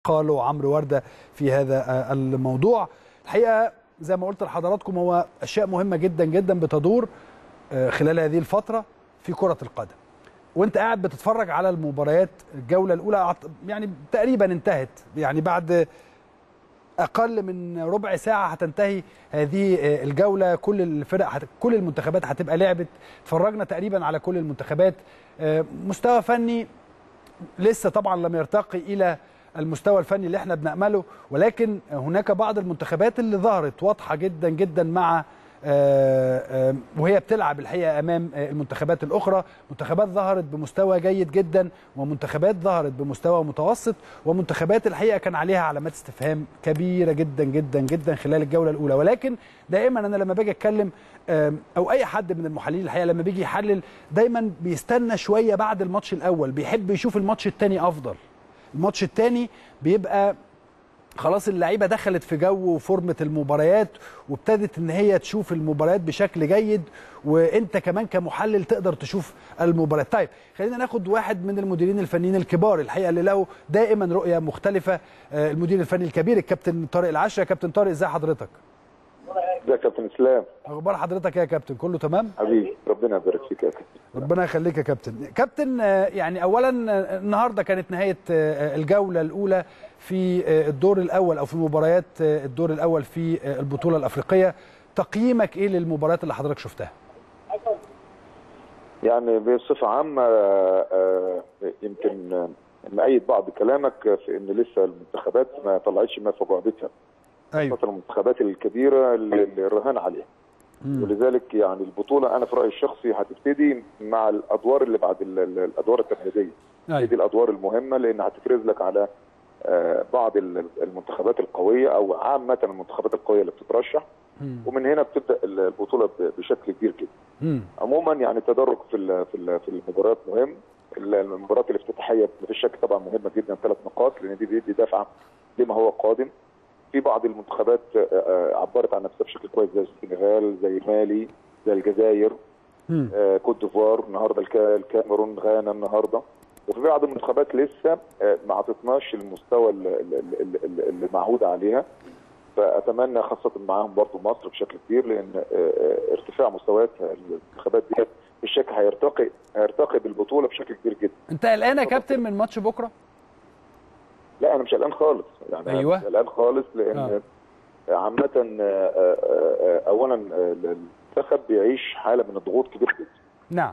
قاله عمرو ورده في هذا الموضوع الحقيقه زي ما قلت لحضراتكم هو اشياء مهمه جدا جدا بتدور خلال هذه الفتره في كره القدم وانت قاعد بتتفرج على المباريات الجوله الاولى يعني تقريبا انتهت يعني بعد اقل من ربع ساعه هتنتهي هذه الجوله كل الفرق هت... كل المنتخبات هتبقى لعبت اتفرجنا تقريبا على كل المنتخبات مستوى فني لسه طبعا لم يرتقي الى المستوى الفني اللي احنا بنأمله ولكن هناك بعض المنتخبات اللي ظهرت واضحه جدا جدا مع وهي بتلعب الحقيقه امام المنتخبات الاخرى منتخبات ظهرت بمستوى جيد جدا ومنتخبات ظهرت بمستوى متوسط ومنتخبات الحقيقه كان عليها علامات استفهام كبيره جدا جدا جدا خلال الجوله الاولى ولكن دائما انا لما باجي اتكلم او اي حد من المحللين الحقيقه لما بيجي يحلل دايما بيستنى شويه بعد الماتش الاول بيحب يشوف الماتش الثاني افضل الماتش الثاني بيبقى خلاص اللعيبه دخلت في جو وفورمه المباريات وابتدت ان هي تشوف المباريات بشكل جيد وانت كمان كمحلل تقدر تشوف المباريات طيب خلينا ناخد واحد من المديرين الفنيين الكبار الحقيقه اللي له دائما رؤيه مختلفه المدير الفني الكبير الكابتن طارق العشره كابتن طارق ازي حضرتك ازيك يا كابتن اسلام اخبار حضرتك يا كابتن كله تمام حبيبي ربنا يبارك فيك يا كابتن ربنا يخليك يا كابتن كابتن يعني اولا النهارده كانت نهايه الجوله الاولى في الدور الاول او في مباريات الدور الاول في البطوله الافريقيه تقييمك ايه للمباريات اللي حضرتك شفتها يعني بصفه عامه يمكن نأيد بعض كلامك في ان لسه المنتخبات ما طلعتش ما في جعبتها ايوه المنتخبات الكبيره اللي الرهان عليها مم. ولذلك يعني البطوله انا في رايي الشخصي هتبتدي مع الادوار اللي بعد الادوار التمهيديه أيوة. دي الادوار المهمه لان هتفرز لك على بعض المنتخبات القويه او عامه المنتخبات القويه اللي بتترشح مم. ومن هنا بتبدا البطوله بشكل كبير كده عموما يعني التدرج في في المباريات مهم المباريات الافتتاحيه مفيش شك طبعا مهمه جدا ثلاث نقاط لان دي بيدي دفعه لما هو قادم في بعض المنتخبات عبرت عن نفسها بشكل كويس زي السنغال زي مالي زي الجزائر آه كوت ديفوار النهارده الكاميرون غانا النهارده وفي بعض المنتخبات لسه ما عطتناش المستوى اللي معهود عليها فاتمنى خاصه معاهم برضه مصر بشكل كبير لان ارتفاع مستويات المنتخبات دي بالشك هيرتقي هيرتقي بالبطوله بشكل كبير جدا. انت قلقان يا كابتن من ماتش بكره؟ لا انا مش قلقان خالص يعني ايوه مش قلقان خالص لان آه. عامه اولا المنتخب بيعيش حاله من الضغوط كبيره جدا نعم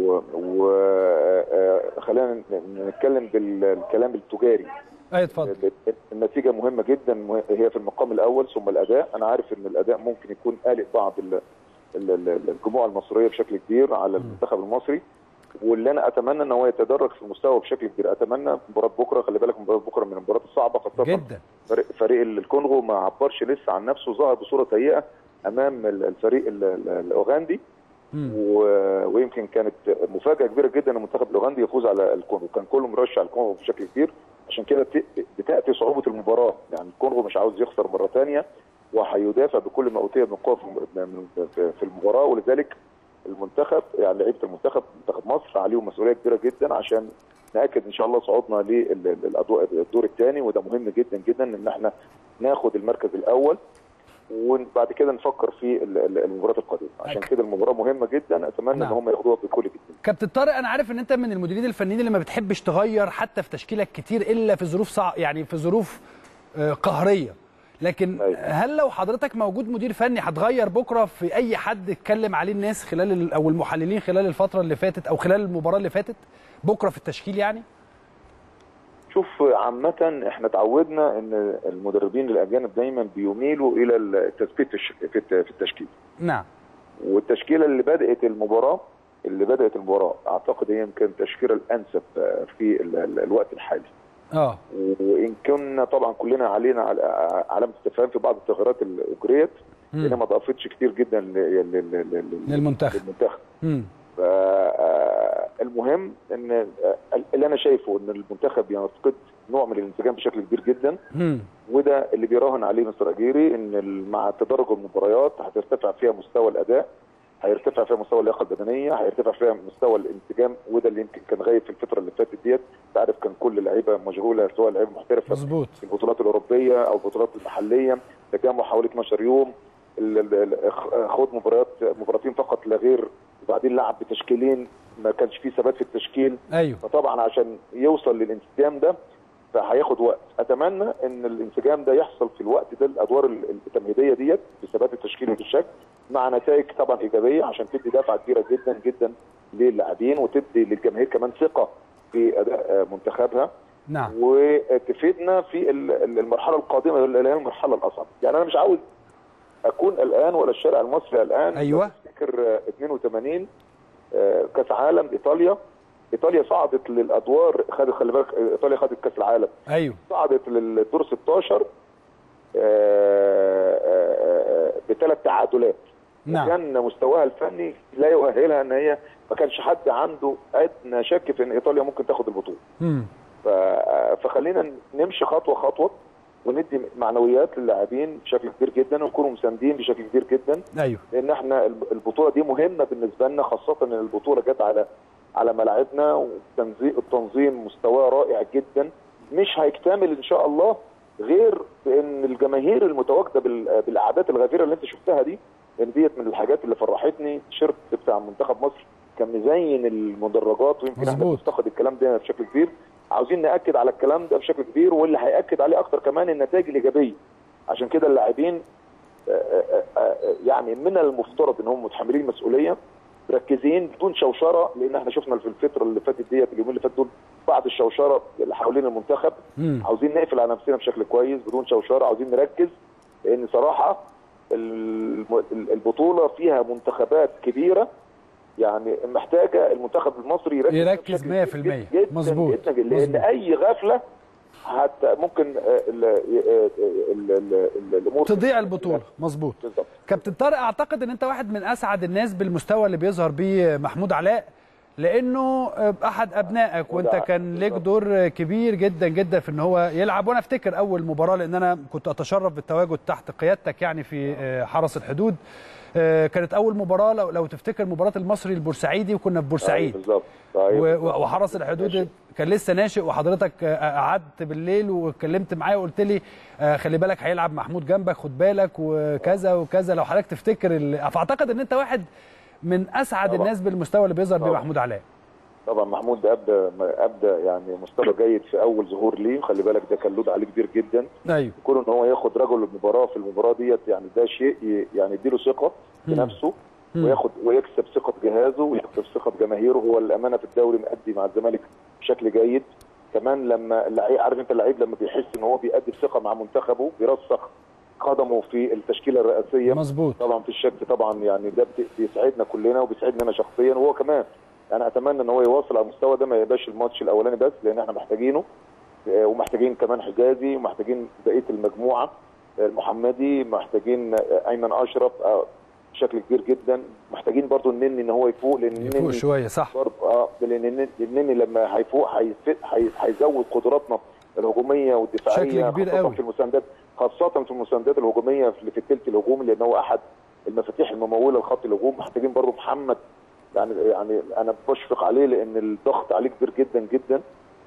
وخلينا نتكلم بالكلام التجاري اي اتفضل النتيجه مهمه جدا هي في المقام الاول ثم الاداء انا عارف ان الاداء ممكن يكون قلق بعض الجموع المصريه بشكل كبير على المنتخب المصري واللي انا اتمنى ان هو يتدرج في المستوى بشكل كبير اتمنى مباراه بكره خلي بالك مباراه بكره من المباريات الصعبه خاصه جدا فريق, فريق الكونغو ما عبرش لسه عن نفسه ظهر بصوره سيئه امام الفريق الاوغندي ويمكن كانت مفاجاه كبيره جدا ان المنتخب الاوغندي يفوز على الكونغو كان كله مرشح الكونغو بشكل كبير عشان كده بتاتي صعوبه المباراه يعني الكونغو مش عاوز يخسر مره ثانيه وهيدافع بكل ما اوتي من قوه في المباراه ولذلك المنتخب يعني لعيبه المنتخب منتخب مصر عليهم مسؤوليه كبيره جدا عشان ناكد ان شاء الله صعودنا للدور الثاني وده مهم جدا جدا ان احنا ناخد المركز الاول وبعد كده نفكر في المباريات القادمه عشان كده المباراه مهمه جدا اتمنى نعم. ان هم ياخدوها بكل جدا كابتن طارق انا عارف ان انت من المديرين الفنيين اللي ما بتحبش تغير حتى في تشكيلك كتير الا في ظروف صع... يعني في ظروف قهريه لكن أيوة. هل لو حضرتك موجود مدير فني هتغير بكره في اي حد اتكلم عليه الناس خلال او المحللين خلال الفتره اللي فاتت او خلال المباراه اللي فاتت بكره في التشكيل يعني شوف عامة احنا اتعودنا ان المدربين الاجانب دايما بيميلوا الى التثبيت في التشكيل. نعم. والتشكيله اللي بدات المباراه اللي بدات المباراه اعتقد هي يمكن التشكيله الانسب في الوقت الحالي. اه وان كنا طبعا كلنا علينا علامه استفهام في بعض التغييرات اللي اجريت لانها ما ضافتش كتير جدا للمنتخب للمنتخب المهم ان اللي انا شايفه ان المنتخب يفقد نوع من الانسجام بشكل كبير جدا مم. وده اللي بيراهن عليه مستر اجيري ان مع تدرج المباريات هترتفع فيها مستوى الاداء هيرتفع فيها مستوى اللياقه البدنيه هيرتفع فيها مستوى الانسجام وده اللي يمكن كان غايب في الفتره اللي فاتت ديت تعرف كان كل اللعيبه مشغوله سواء لعيبه محترفه مظبوط في البطولات الاوروبيه او البطولات المحليه تجمع حوالي 12 يوم خوض مباريات مباراتين فقط لا غير وبعدين لعب بتشكيلين ما كانش فيه ثبات في التشكيل ايوه فطبعا عشان يوصل للانسجام ده فهياخد وقت اتمنى ان الانسجام ده يحصل في الوقت ده الادوار التمهيديه ديت بثبات التشكيل والشكل مع نتائج طبعا ايجابيه عشان تدي دفعه كبيره جدا جدا للاعبين وتدي للجماهير كمان ثقه في اداء منتخبها نعم وتفيدنا في المرحله القادمه اللي هي المرحله الاصعب يعني انا مش عاوز اكون قلقان ولا الشارع المصري قلقان ايوه افتكر 82 كاس عالم ايطاليا ايطاليا صعدت للادوار خدت خلي بالك ايطاليا خدت كاس العالم ايوه صعدت للدور 16 بثلاث تعادلات نعم وكان مستواها الفني لا يؤهلها ان هي ما كانش حد عنده ادنى شك في ان ايطاليا ممكن تاخد البطوله امم فخلينا نمشي خطوه خطوه وندي معنويات للاعبين بشكل كبير جدا ونكونوا مساندين بشكل كبير جدا ايوه لان احنا البطوله دي مهمه بالنسبه لنا خاصه ان البطوله جت على على ملاعبنا والتنظيم التنظيم مستواه رائع جدا مش هيكتمل ان شاء الله غير بان الجماهير المتواجده بالاعداد الغفيره اللي انت شفتها دي لان ديت من الحاجات اللي فرحتني التيشيرت بتاع منتخب مصر كان مزين المدرجات ويمكن احنا بنفتقد الكلام ده بشكل كبير عاوزين ناكد على الكلام ده بشكل كبير واللي هياكد عليه اكتر كمان النتائج الايجابيه عشان كده اللاعبين يعني من المفترض ان هم متحملين مسؤوليه مركزين بدون شوشره لان احنا شفنا في الفتره اللي فاتت ديت اليومين اللي فاتوا دول بعض الشوشره اللي حوالين المنتخب مم. عاوزين نقفل على نفسنا بشكل كويس بدون شوشره عاوزين نركز لان صراحه البطوله فيها منتخبات كبيره يعني محتاجه المنتخب المصري يركز يركز 100% جدا مظبوط جدا جدا لان اي غفله حتى ممكن الامور تضيع البطوله مظبوط بالظبط كابتن طارق اعتقد ان انت واحد من اسعد الناس بالمستوى اللي بيظهر بيه محمود علاء لانه احد ابنائك وانت كان ليك دور كبير جدا جدا في ان هو يلعب وانا افتكر اول مباراه لان انا كنت اتشرف بالتواجد تحت قيادتك يعني في حرس الحدود كانت اول مباراه لو, لو تفتكر مباراه المصري البورسعيدي وكنا في بورسعيد بالظبط وحرس الحدود كان لسه ناشئ وحضرتك قعدت بالليل واتكلمت معايا وقلت لي خلي بالك هيلعب محمود جنبك خد بالك وكذا وكذا لو حضرتك تفتكر فاعتقد ان انت واحد من اسعد طبعا. الناس بالمستوى اللي بيظهر بيه محمود علاء طبعا محمود ابدا ابدا يعني مستوى جيد في اول ظهور ليه خلي بالك ده كان لود عليه كبير جدا ايوه كون ان هو ياخد رجل المباراه في المباراه ديت يعني ده شيء يعني يديله ثقه في نفسه وياخد ويكسب ثقه جهازه ويكسب ثقه جماهيره هو الامانه في الدوري مأدي مع الزمالك بشكل جيد كمان لما اللعيب عارف انت اللعيب لما بيحس ان هو بيأدي بثقه مع منتخبه بيرسخ قدمه في التشكيله الرئاسيه مظبوط طبعا في الشك طبعا يعني ده بيسعدنا كلنا وبيسعدني انا شخصيا وهو كمان انا اتمنى ان هو يواصل على المستوى ده ما يبقاش الماتش الاولاني بس لان احنا محتاجينه ومحتاجين كمان حجازي ومحتاجين بقيه المجموعه المحمدي محتاجين ايمن اشرف بشكل كبير جدا محتاجين برضو النني ان هو يفوق لان يفوق شويه صح برضو اه لان النني لما هيفوق هيزود قدراتنا الهجوميه والدفاعيه بشكل كبير قوي في المساندات خاصه في المساندات الهجوميه اللي في الثلث الهجومي لان هو احد المفاتيح المموله لخط الهجوم محتاجين برضو محمد يعني يعني انا بشفق عليه لان الضغط عليه كبير جدا جدا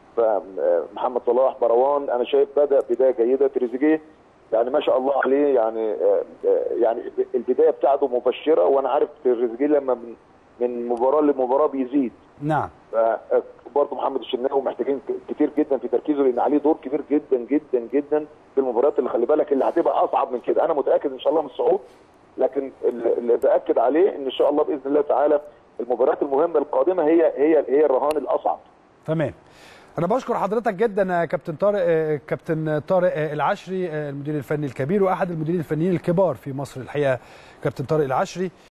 فمحمد صلاح مروان انا شايف بدا بدايه جيده تريزيجيه يعني ما شاء الله عليه يعني يعني البدايه بتاعته مبشره وانا عارف تريزيجيه لما من من مباراه لمباراه بيزيد نعم برضه محمد الشناوي محتاجين كتير جدا في تركيزه لان عليه دور كبير جدا جدا جدا في المباريات اللي خلي بالك اللي هتبقى اصعب من كده انا متاكد ان شاء الله من الصعود لكن اللي باكد عليه ان شاء الله باذن الله تعالى المباريات المهمه القادمه هي هي هي الرهان الاصعب تمام انا بشكر حضرتك جدا يا كابتن طارق كابتن طارق العشري المدير الفني الكبير واحد المديرين الفنيين الكبار في مصر الحقيقه كابتن طارق العشري